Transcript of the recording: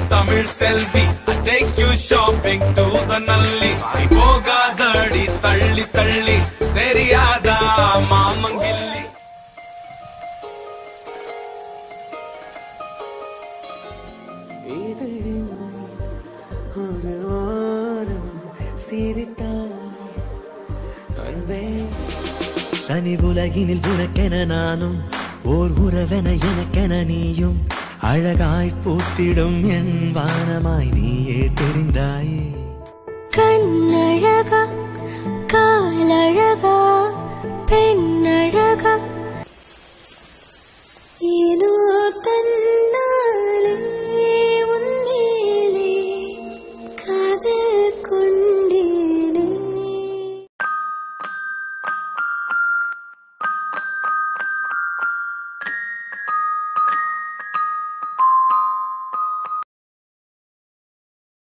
Tamil Selvi I take you shopping to the நல்லி நீ போகாதடி தள்ளி தள்ளி தெரியாதா மாமங்கில்லி இது ஒரு ஓரம் சிரித்தாய் அன்பே தனி உலகினில் உனக்கென நானும் ஓர் உறவென எனக்கென நீயும் அழகாய் பூத்திடும் என் வானமாய் நீயே தெரிந்தாயே கண்ண